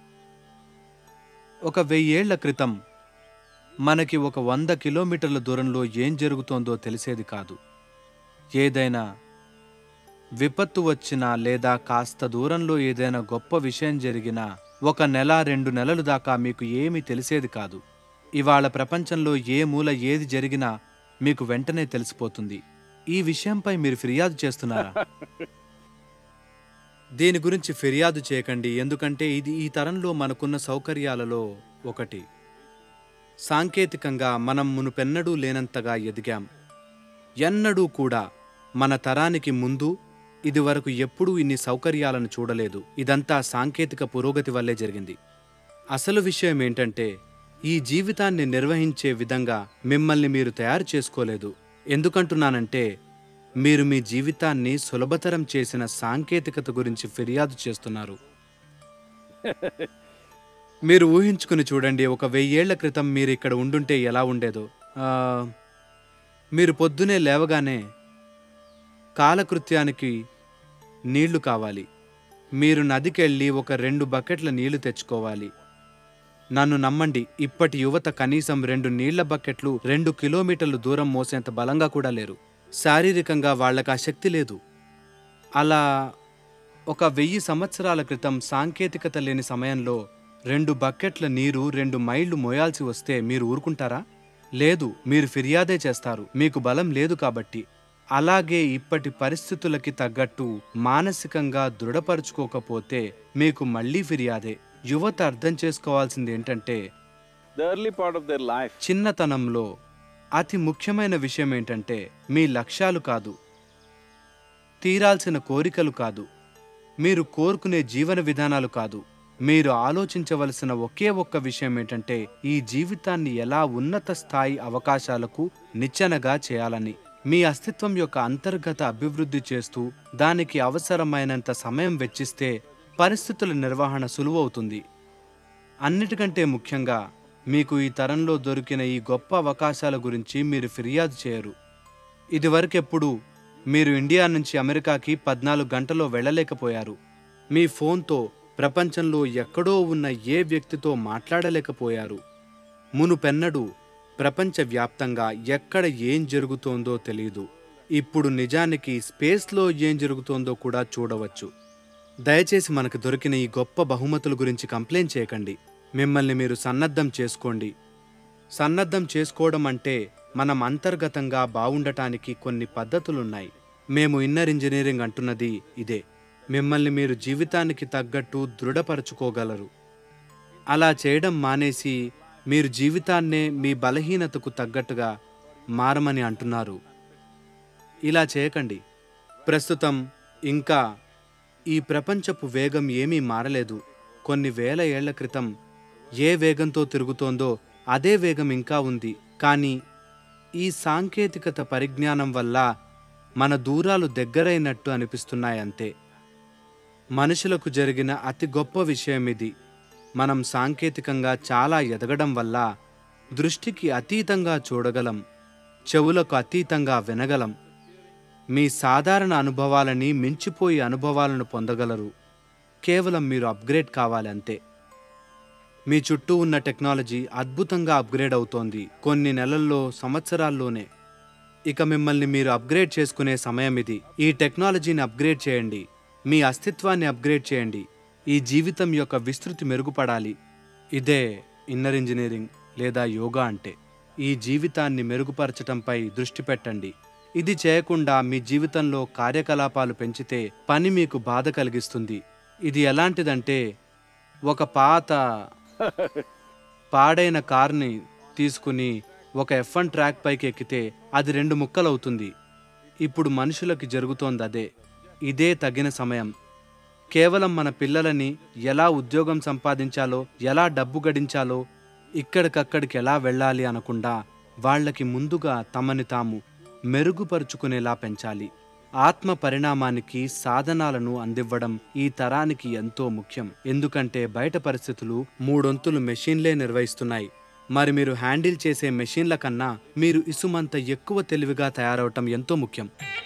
ఒక వెయ్యేళ్ల క్రితం మనకి ఒక వంద కిలోమీటర్ల దూరంలో ఏం జరుగుతోందో తెలిసేది కాదు ఏదైనా విపత్తు వచ్చినా లేదా కాస్త దూరంలో ఏదైనా గొప్ప విషయం జరిగినా ఒక నెల రెండు నెలలు దాకా మీకు ఏమీ తెలిసేది కాదు ఇవాళ ప్రపంచంలో ఏ మూల ఏది జరిగినా మీకు వెంటనే తెలిసిపోతుంది ఈ విషయంపై మీరు ఫిర్యాదు చేస్తున్నారా దీని గురించి ఫిర్యాదు చేయకండి ఎందుకంటే ఇది ఈ తరంలో మనకున్న సౌకర్యాలలో ఒకటి సాంకేతికంగా మనం మునుపెన్నడూ లేనంతగా ఎదిగాం ఎన్నడూ కూడా మన తరానికి ముందు ఇదివరకు ఎప్పుడూ ఇన్ని సౌకర్యాలను చూడలేదు ఇదంతా సాంకేతిక పురోగతి వల్లే జరిగింది అసలు విషయం ఏంటంటే ఈ జీవితాన్ని నిర్వహించే విధంగా మిమ్మల్ని మీరు తయారు చేసుకోలేదు ఎందుకంటున్నానంటే మీరు మీ జీవితాన్ని సులభతరం చేసిన సాంకేతికత గురించి ఫిర్యాదు చేస్తున్నారు మీరు ఊహించుకుని చూడండి ఒక వెయ్యేళ్ల క్రితం మీరు ఇక్కడ ఉండుంటే ఎలా ఉండేదో ఆ, మీరు పొద్దునే లేవగానే కాలకృత్యానికి నీళ్లు కావాలి మీరు నదికెళ్ళి ఒక రెండు బకెట్ల నీళ్లు తెచ్చుకోవాలి నన్ను నమ్మండి ఇప్పటి యువత కనీసం రెండు నీళ్ల బకెట్లు రెండు కిలోమీటర్లు దూరం మోసేంత బలంగా కూడా లేరు శారీరకంగా వాళ్ళకి ఆ శక్తి లేదు అలా ఒక వెయ్యి సంవత్సరాల క్రితం సాంకేతికత లేని సమయంలో రెండు బకెట్ల నీరు రెండు మైళ్ళు మోయాల్సి వస్తే మీరు ఊరుకుంటారా లేదు మీరు ఫిర్యాదే చేస్తారు మీకు బలం లేదు కాబట్టి అలాగే ఇప్పటి పరిస్థితులకి తగ్గట్టు మానసికంగా దృఢపరుచుకోకపోతే మీకు మళ్ళీ ఫిర్యాదే యువత అర్థం చేసుకోవాల్సింది ఏంటంటే The early part of their life చిన్నతనంలో అతి ముఖ్యమైన విషయం ఏంటంటే మీ లక్ష్యాలు కాదు తీరాల్సిన కోరికలు కాదు మీరు కోరుకునే జీవన విధానాలు కాదు మీరు ఆలోచించవలసిన ఒకే ఒక్క విషయం ఏంటంటే ఈ జీవితాన్ని ఎలా ఉన్నత స్థాయి అవకాశాలకు నిచ్చెనగా చేయాలని మీ అస్తిత్వం యొక్క అంతర్గత అభివృద్ధి చేస్తూ దానికి అవసరమైనంత సమయం వెచ్చిస్తే పరిస్థితుల నిర్వహణ సులువవుతుంది అన్నిటికంటే ముఖ్యంగా మీకు ఈ తరంలో దొరికిన ఈ గొప్ప అవకాశాల గురించి మీరు ఫిర్యాదు చేయరు ఇదివరకెప్పుడు మీరు ఇండియా నుంచి అమెరికాకి పద్నాలుగు గంటల్లో వెళ్ళలేకపోయారు మీ ఫోన్తో ప్రపంచంలో ఎక్కడో ఉన్న ఏ వ్యక్తితో మాట్లాడలేకపోయారు మునుపెన్నడూ ప్రపంచవ్యాప్తంగా ఎక్కడ ఏం జరుగుతోందో తెలియదు ఇప్పుడు నిజానికి స్పేస్లో ఏం జరుగుతోందో కూడా చూడవచ్చు దయచేసి మనకు దొరికిన ఈ గొప్ప బహుమతుల గురించి కంప్లైంట్ చేయకండి మిమ్మల్ని మీరు సన్నద్ధం చేసుకోండి సన్నద్ధం చేసుకోవడం అంటే మనం అంతర్గతంగా బావుండటానికి కొన్ని పద్ధతులున్నాయి మేము ఇన్నర్ ఇంజనీరింగ్ అంటున్నది ఇదే మిమ్మల్ని మీరు జీవితానికి తగ్గట్టు దృఢపరచుకోగలరు అలా చేయడం మానేసి మీరు జీవితాన్నే మీ బలహీనతకు తగ్గట్టుగా మారమని అంటున్నారు ఇలా చేయకండి ప్రస్తుతం ఇంకా ఈ ప్రపంచపు వేగం ఏమీ మారలేదు కొన్ని వేల ఏళ్ల క్రితం ఏ వేగంతో తిరుగుతోందో అదే వేగం ఇంకా ఉంది కానీ ఈ సాంకేతికత పరిజ్ఞానం వల్ల మన దూరాలు దగ్గరైనట్టు అనిపిస్తున్నాయంతే మనుషులకు జరిగిన అతి గొప్ప విషయం ఇది మనం సాంకేతికంగా చాలా ఎదగడం వల్ల దృష్టికి అతీతంగా చూడగలం చెవులకు అతీతంగా వినగలం మీ సాధారణ అనుభవాలని మించిపోయి అనుభవాలను పొందగలరు కేవలం మీరు అప్గ్రేడ్ కావాలి అంతే మీ చుట్టూ ఉన్న టెక్నాలజీ అద్భుతంగా అప్గ్రేడ్ అవుతోంది కొన్ని నెలల్లో సంవత్సరాల్లోనే ఇక మిమ్మల్ని మీరు అప్గ్రేడ్ చేసుకునే సమయం ఇది ఈ టెక్నాలజీని అప్గ్రేడ్ చేయండి మీ అస్తిత్వాన్ని అప్గ్రేడ్ చేయండి ఈ జీవితం యొక్క విస్తృతి మెరుగుపడాలి ఇదే ఇన్నర్ ఇంజనీరింగ్ లేదా యోగా అంటే ఈ జీవితాన్ని మెరుగుపరచటంపై దృష్టి పెట్టండి ఇది చేయకుండా మీ జీవితంలో కార్యకలాపాలు పెంచితే పని మీకు బాధ కలిగిస్తుంది ఇది ఎలాంటిదంటే ఒక పాత పాడైన కార్ని తీసుకుని ఒక ఎఫ్ వన్ ట్రాక్ పైకి ఎక్కితే అది రెండు ముక్కలవుతుంది ఇప్పుడు మనుషులకి జరుగుతోంది అదే ఇదే తగిన సమయం కేవలం మన పిల్లలని ఎలా ఉద్యోగం సంపాదించాలో ఎలా డబ్బు గడించాలో ఇక్కడికక్కడికి ఎలా వెళ్ళాలి అనకుండా వాళ్ళకి ముందుగా తమని తాము మెరుగుపరుచుకునేలా పెంచాలి ఆత్మ పరిణామానికి సాధనాలను అందివ్వడం ఈ తరానికి ఎంతో ముఖ్యం ఎందుకంటే బయట పరిస్థితులు మూడొంతులు మెషిన్లే నిర్వహిస్తున్నాయి మరి మీరు హ్యాండిల్ చేసే మెషిన్ల కన్నా మీరు ఇసుమంత ఎక్కువ తెలివిగా తయారవటం ఎంతో ముఖ్యం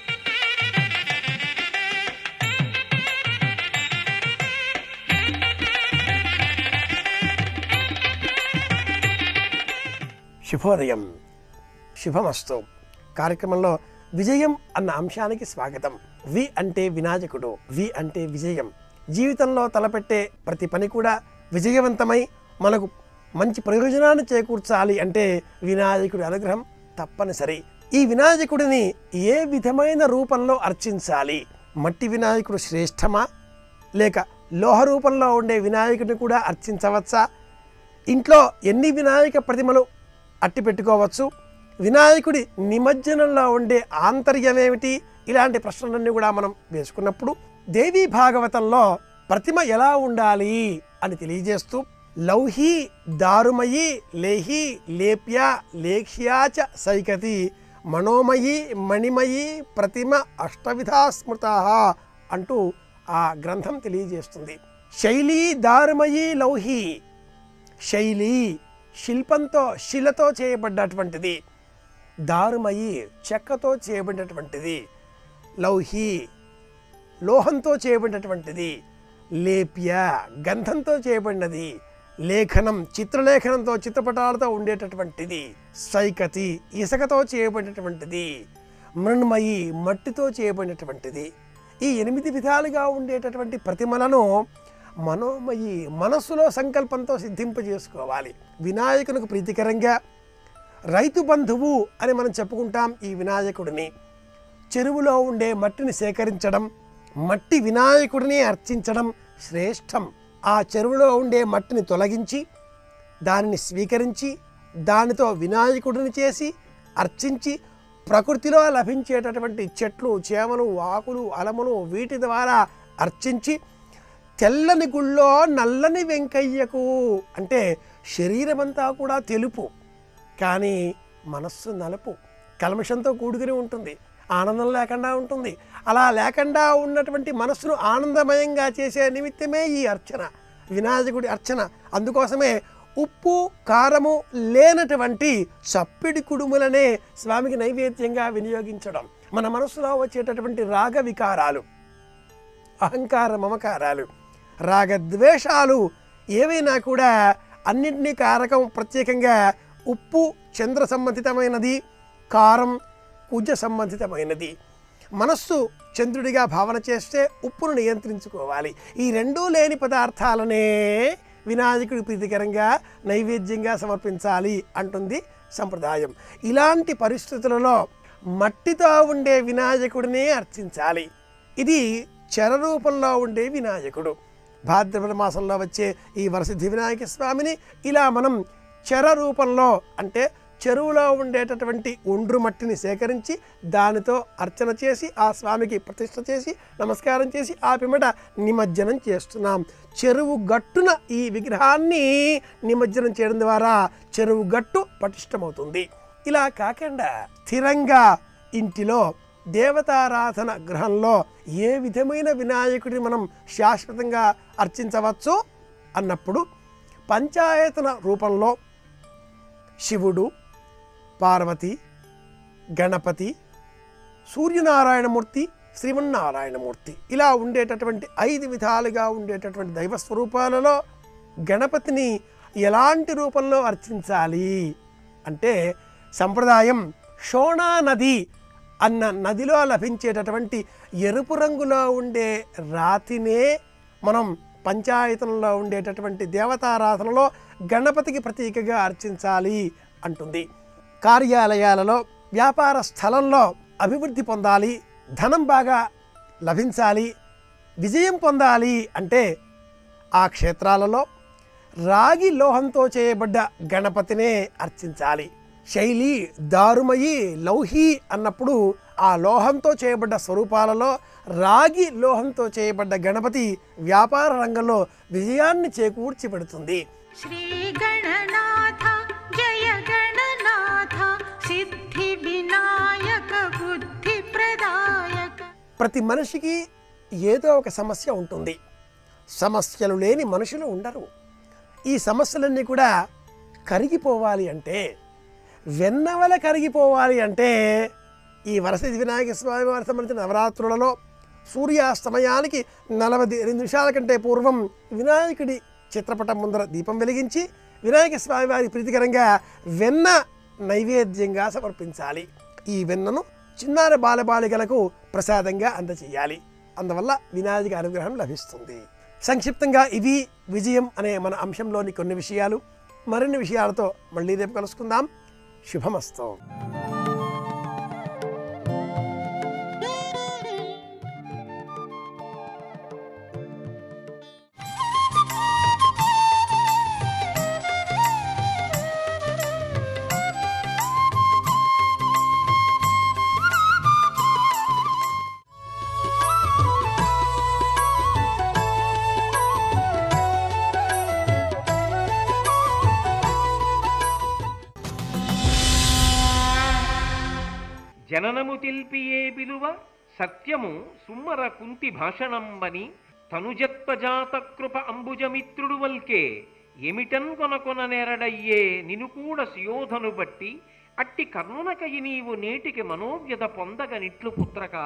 శుభోదయం శుభమస్తు కార్యక్రమంలో విజయం అన్న అంశానికి స్వాగతం వి అంటే వినాయకుడు వి అంటే విజయం జీవితంలో తలపెట్టే ప్రతి పని కూడా విజయవంతమై మనకు మంచి ప్రయోజనాన్ని చేకూర్చాలి అంటే వినాయకుడి అనుగ్రహం తప్పనిసరి ఈ వినాయకుడిని ఏ విధమైన రూపంలో అర్చించాలి మట్టి వినాయకుడు శ్రేష్టమా లేక లోహ రూపంలో ఉండే వినాయకుడిని కూడా అర్చించవచ్చా ఇంట్లో ఎన్ని వినాయక ప్రతిమలు అట్టి పెట్టుకోవచ్చు వినాయకుడి నిమజ్జనంలో ఉండే ఆంతర్యమేమిటి ఇలాంటి ప్రశ్నలన్నీ కూడా మనం వేసుకున్నప్పుడు దేవీ భాగవతంలో ప్రతిమ ఎలా ఉండాలి అని తెలియజేస్తూ లౌహి దారుమయి లేహి లేప్య లేఖ్యాచ సైకతి మనోమయి మణిమయి ప్రతిమ అష్టవిధా స్మృత అంటూ ఆ గ్రంథం తెలియజేస్తుంది శైలి దారుమయి లౌహి శైలి శిల్పంతో శిలతో చేయబడ్డటువంటిది దారుమయి చెక్కతో చేయబడినటువంటిది లౌహి లోహంతో చేయబడినటువంటిది లేప్య గంధంతో చేయబడినది లేఖనం చిత్రలేఖనంతో చిత్రపటాలతో ఉండేటటువంటిది సైకతి ఇసుకతో చేయబడినటువంటిది మృణ్మయి మట్టితో చేయబడినటువంటిది ఈ ఎనిమిది విధాలుగా ఉండేటటువంటి ప్రతిమలను మనోమయి మనస్సులో సంకల్పంతో సిద్ధింపజేసుకోవాలి వినాయకునికి ప్రీతికరంగా రైతు బంధువు అని మనం చెప్పుకుంటాం ఈ వినాయకుడిని చెరువులో ఉండే మట్టిని సేకరించడం మట్టి వినాయకుడిని అర్చించడం శ్రేష్టం ఆ చెరువులో ఉండే మట్టిని తొలగించి దానిని స్వీకరించి దానితో వినాయకుడిని చేసి అర్చించి ప్రకృతిలో లభించేటటువంటి చెట్లు చేమలు ఆకులు అలములు వీటి ద్వారా అర్చించి తెల్లని గుళ్ళో నల్లని వెంకయ్యకు అంటే శరీరమంతా కూడా తెలుపు కానీ మనస్సు నలుపు కల్మషంతో కూడుకుని ఉంటుంది ఆనందం లేకుండా ఉంటుంది అలా లేకుండా ఉన్నటువంటి మనస్సును ఆనందమయంగా చేసే నిమిత్తమే ఈ అర్చన వినాయకుడి అర్చన అందుకోసమే ఉప్పు కారము లేనటువంటి చప్పిడి కుడుములనే స్వామికి నైవేద్యంగా వినియోగించడం మన మనస్సులో వచ్చేటటువంటి రాగ వికారాలు అహంకార మమకారాలు రాగద్వేషాలు ఏవైనా కూడా అన్నింటినీ కారకం ప్రత్యేకంగా ఉప్పు చంద్ర సంబంధితమైనది కారం కుజ సంబంధితమైనది మనస్సు చంద్రుడిగా భావన చేస్తే ఉప్పును నియంత్రించుకోవాలి ఈ రెండూ లేని పదార్థాలనే వినాయకుడి ప్రీతికరంగా నైవేద్యంగా సమర్పించాలి అంటుంది సంప్రదాయం ఇలాంటి పరిస్థితులలో మట్టితో ఉండే వినాయకుడినే అర్చించాలి ఇది చర రూపంలో ఉండే వినాయకుడు భాద్రపద మాసంలో వచ్చే ఈ వరసిద్ధి వినాయక స్వామిని ఇలా మనం చర రూపంలో అంటే చెరువులో ఉండేటటువంటి ఒండ్రు మట్టిని సేకరించి దానితో అర్చన చేసి ఆ స్వామికి ప్రతిష్ఠ చేసి నమస్కారం చేసి ఆ పిమ్మట నిమజ్జనం చేస్తున్నాం చెరువు గట్టున ఈ విగ్రహాన్ని నిమజ్జనం చేయడం ద్వారా చెరువు గట్టు పటిష్టమవుతుంది ఇలా కాకుండా స్థిరంగా ఇంటిలో దేవతారాధన గృహంలో ఏ విధమైన వినాయకుడిని మనం శాశ్వతంగా అర్చించవచ్చు అన్నప్పుడు పంచాయతన రూపంలో శివుడు పార్వతి గణపతి సూర్యనారాయణమూర్తి శ్రీమన్నారాయణమూర్తి ఇలా ఉండేటటువంటి ఐదు విధాలుగా ఉండేటటువంటి దైవ స్వరూపాలలో గణపతిని ఎలాంటి రూపంలో అర్చించాలి అంటే సంప్రదాయం షోణా నది అన్న నదిలో లభించేటటువంటి ఎరుపు రంగులో ఉండే రాతినే మనం పంచాయతనంలో ఉండేటటువంటి దేవతారాధనలో గణపతికి ప్రతీకగా అర్చించాలి అంటుంది కార్యాలయాలలో వ్యాపార స్థలంలో అభివృద్ధి పొందాలి ధనం బాగా లభించాలి విజయం పొందాలి అంటే ఆ క్షేత్రాలలో రాగి లోహంతో చేయబడ్డ గణపతినే అర్చించాలి శైలి దారుమయి లౌహి అన్నప్పుడు ఆ లోహంతో చేయబడ్డ స్వరూపాలలో రాగి లోహంతో చేయబడ్డ గణపతి వ్యాపార రంగంలో విజయాన్ని చేకూర్చి పెడుతుంది శ్రీ గణనాథ జయ గణనాథ సిద్ధి వినాయక బుద్ధి ప్రదాయక ప్రతి మనిషికి ఏదో ఒక సమస్య ఉంటుంది సమస్యలు లేని మనుషులు ఉండరు ఈ సమస్యలన్నీ కూడా కరిగిపోవాలి అంటే వెన్నవల కరిగిపోవాలి అంటే ఈ వరసిద్ధి వినాయక స్వామి వారికి సంబంధించిన నవరాత్రులలో సూర్యాస్తమయానికి నలభై ఎనిమిది నిమిషాల కంటే పూర్వం వినాయకుడి చిత్రపటం ముందర దీపం వెలిగించి వినాయక స్వామి వారి ప్రీతికరంగా వెన్న నైవేద్యంగా సమర్పించాలి ఈ వెన్నను చిన్నారి బాలబాలికలకు ప్రసాదంగా అందచేయాలి అందువల్ల వినాయక అనుగ్రహం లభిస్తుంది సంక్షిప్తంగా ఇవి విజయం అనే మన అంశంలోని కొన్ని విషయాలు మరిన్ని విషయాలతో మళ్ళీ రేపు కలుసుకుందాం శుభమస్తు జననము తెల్పియే విలువ సత్యము సుమ్మర కుంతి భాషణంబని తనుజత్వజాత కృప అంబుజమిత్రుడు వల్కే ఎమిటన్ కొనకొన నేరడయ్యే నిను కూడా సుయోధను బట్టి అట్టి కర్ణునకయి నీవు నేటికి మనోవ్యత పొందగనిట్లు పుత్రక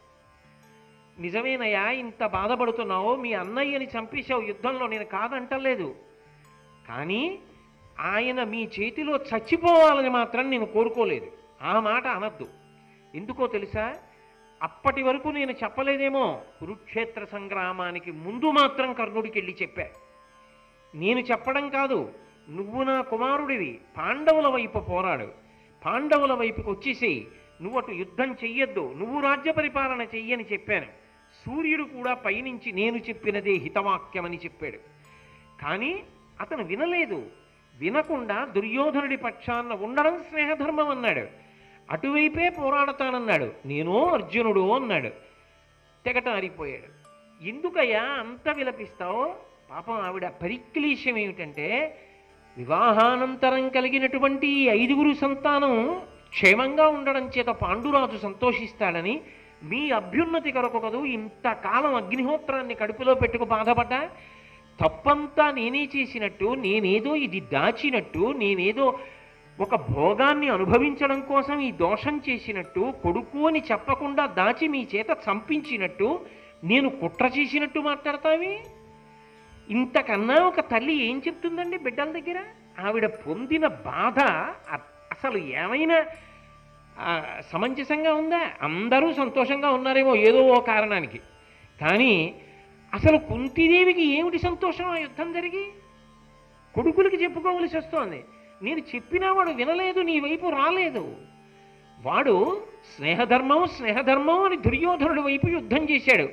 నిజమేనయ్యా ఇంత బాధపడుతున్నావు మీ అన్నయ్యని చంపేశావు యుద్ధంలో నేను కాదంటలేదు కానీ ఆయన మీ చేతిలో చచ్చిపోవాలని మాత్రం నేను కోరుకోలేదు ఆ మాట అనద్దు ఎందుకో తెలుసా అప్పటి వరకు నేను చెప్పలేదేమో కురుక్షేత్ర సంగ్రామానికి ముందు మాత్రం కర్ణుడికి వెళ్ళి చెప్పా నేను చెప్పడం కాదు నువ్వు నా కుమారుడివి పాండవుల వైపు పోరాడు పాండవుల వైపుకి వచ్చేసేయి నువ్వు అటు యుద్ధం చెయ్యొద్దు నువ్వు రాజ్య పరిపాలన చెయ్యని చెప్పాను సూర్యుడు కూడా పైనుంచి నేను చెప్పినదే హితవాక్యమని చెప్పాడు కానీ అతను వినలేదు వినకుండా దుర్యోధనుడి పక్షాన ఉండడం స్నేహధర్మం అన్నాడు అటువైపే పోరాడతానన్నాడు నేనో అర్జునుడు అన్నాడు తెగటారిపోయాడు ఎందుకయ్యా అంత విలపిస్తావో పాపం ఆవిడ పరిక్లేశం ఏమిటంటే వివాహానంతరం కలిగినటువంటి ఈ ఐదుగురు సంతానం క్షేమంగా ఉండడం చేత పాండురాజు సంతోషిస్తాడని మీ అభ్యున్నతి కొరకు కదూ ఇంతకాలం అగ్నిహోత్రాన్ని కడుపులో పెట్టుకు బాధపడ్డా తప్పంతా నేనే చేసినట్టు నేనేదో ఇది దాచినట్టు నేనేదో ఒక భోగాన్ని అనుభవించడం కోసం ఈ దోషం చేసినట్టు కొడుకు అని చెప్పకుండా దాచి మీ చేత చంపించినట్టు నేను కుట్ర చేసినట్టు మాట్లాడతావి ఇంతకన్నా ఒక తల్లి ఏం చెప్తుందండి బిడ్డల దగ్గర ఆవిడ పొందిన బాధ అ- అసలు ఏమైనా ఆ, సమంజసంగా ఉందా అందరూ సంతోషంగా ఉన్నారేమో ఏదో ఓ కారణానికి కానీ అసలు కుంతిదేవికి ఏమిటి సంతోషం ఆ యుద్ధం జరిగి కొడుకులకి చెప్పుకోవలసి వస్తోంది నేను చెప్పినా వాడు వినలేదు నీ వైపు రాలేదు వాడు స్నేహధర్మం స్నేహధర్మం అని దుర్యోధనుడి వైపు యుద్ధం చేశాడు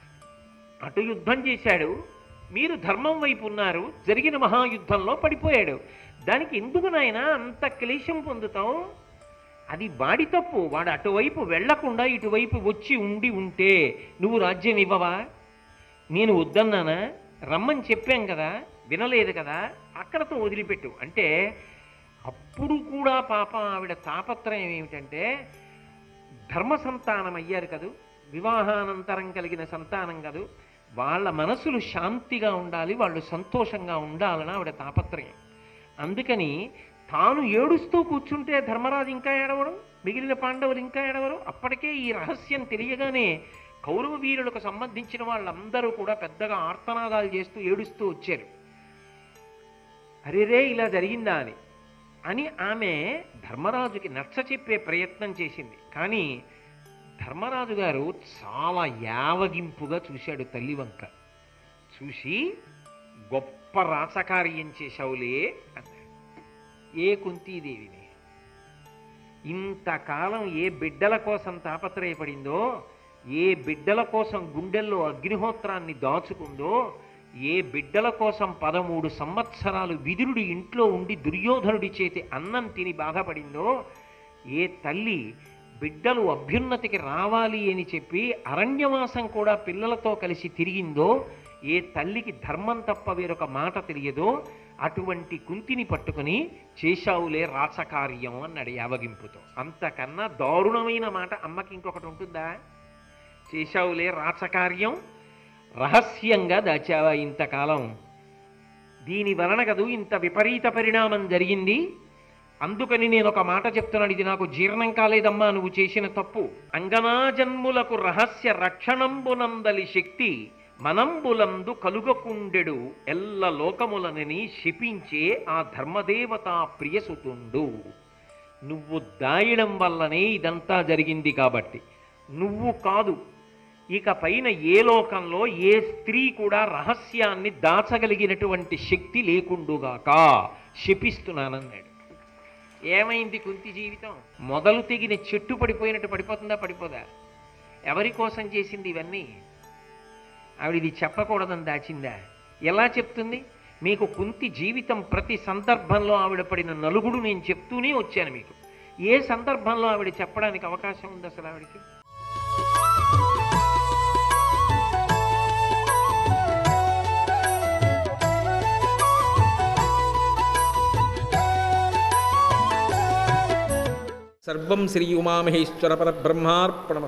అటు యుద్ధం చేశాడు మీరు ధర్మం వైపు ఉన్నారు జరిగిన మహాయుద్ధంలో పడిపోయాడు దానికి ఎందుకు నాయన అంత క్లేశం పొందుతావు అది వాడి తప్పు వాడు అటువైపు వెళ్లకుండా ఇటువైపు వచ్చి ఉండి ఉంటే నువ్వు రాజ్యం ఇవ్వవా నేను వద్దన్నానా రమ్మని చెప్పాం కదా వినలేదు కదా అక్కడతో వదిలిపెట్టు అంటే అప్పుడు కూడా పాపం ఆవిడ తాపత్రయం ఏమిటంటే ధర్మ సంతానం అయ్యారు కదూ వివాహానంతరం కలిగిన సంతానం కదూ వాళ్ళ మనసులు శాంతిగా ఉండాలి వాళ్ళు సంతోషంగా ఉండాలని ఆవిడ తాపత్రయం అందుకని తాను ఏడుస్తూ కూర్చుంటే ధర్మరాజు ఇంకా ఏడవడం మిగిలిన పాండవులు ఇంకా ఏడవరు అప్పటికే ఈ రహస్యం తెలియగానే కౌరవ వీరులకు సంబంధించిన వాళ్ళందరూ కూడా పెద్దగా ఆర్తనాదాలు చేస్తూ ఏడుస్తూ వచ్చారు అరేరే ఇలా జరిగిందా అని అని ఆమె ధర్మరాజుకి నచ్చ చెప్పే ప్రయత్నం చేసింది కానీ ధర్మరాజు గారు చాలా యావగింపుగా చూశాడు తల్లి వంక చూసి గొప్ప రాసకార్యం చేశావులే అన్నాడు ఏ కుంతీదేవిని ఇంతకాలం ఏ బిడ్డల కోసం తాపత్రయపడిందో ఏ బిడ్డల కోసం గుండెల్లో అగ్నిహోత్రాన్ని దాచుకుందో ఏ బిడ్డల కోసం పదమూడు సంవత్సరాలు విదురుడి ఇంట్లో ఉండి దుర్యోధనుడి చేతి అన్నం తిని బాధపడిందో ఏ తల్లి బిడ్డలు అభ్యున్నతికి రావాలి అని చెప్పి అరణ్యవాసం కూడా పిల్లలతో కలిసి తిరిగిందో ఏ తల్లికి ధర్మం తప్ప వేరొక మాట తెలియదో అటువంటి కుంతిని పట్టుకుని చేశావులే రాచకార్యం అన్నాడు యావగింపుతో అంతకన్నా దారుణమైన మాట అమ్మకి ఇంకొకటి ఉంటుందా చేశావులే రాచకార్యం రహస్యంగా దాచావా ఇంతకాలం దీని వలన కదూ ఇంత విపరీత పరిణామం జరిగింది అందుకని నేను ఒక మాట చెప్తున్నాను ఇది నాకు జీర్ణం కాలేదమ్మా నువ్వు చేసిన తప్పు అంగనాజన్ములకు రహస్య రక్షణంబునందలి శక్తి మనంబులందు కలుగకుండెడు ఎల్ల లోకములనని శపించే ఆ ధర్మదేవత ప్రియసుతుండు నువ్వు దాయడం వల్లనే ఇదంతా జరిగింది కాబట్టి నువ్వు కాదు ఇక పైన ఏ లోకంలో ఏ స్త్రీ కూడా రహస్యాన్ని దాచగలిగినటువంటి శక్తి లేకుండుగాక శపిస్తున్నానన్నాడు ఏమైంది కుంతి జీవితం మొదలు తెగిన చెట్టు పడిపోయినట్టు పడిపోతుందా పడిపోదా ఎవరి కోసం చేసింది ఇవన్నీ ఆవిడ ఇది చెప్పకూడదని దాచిందా ఎలా చెప్తుంది మీకు కుంతి జీవితం ప్రతి సందర్భంలో ఆవిడ పడిన నలుగుడు నేను చెప్తూనే వచ్చాను మీకు ఏ సందర్భంలో ఆవిడ చెప్పడానికి అవకాశం ఉంది అసలు ఆవిడకి సర్వం శ్రీ ఉమామహేశ్వర పరబ్రహ్మార్పణ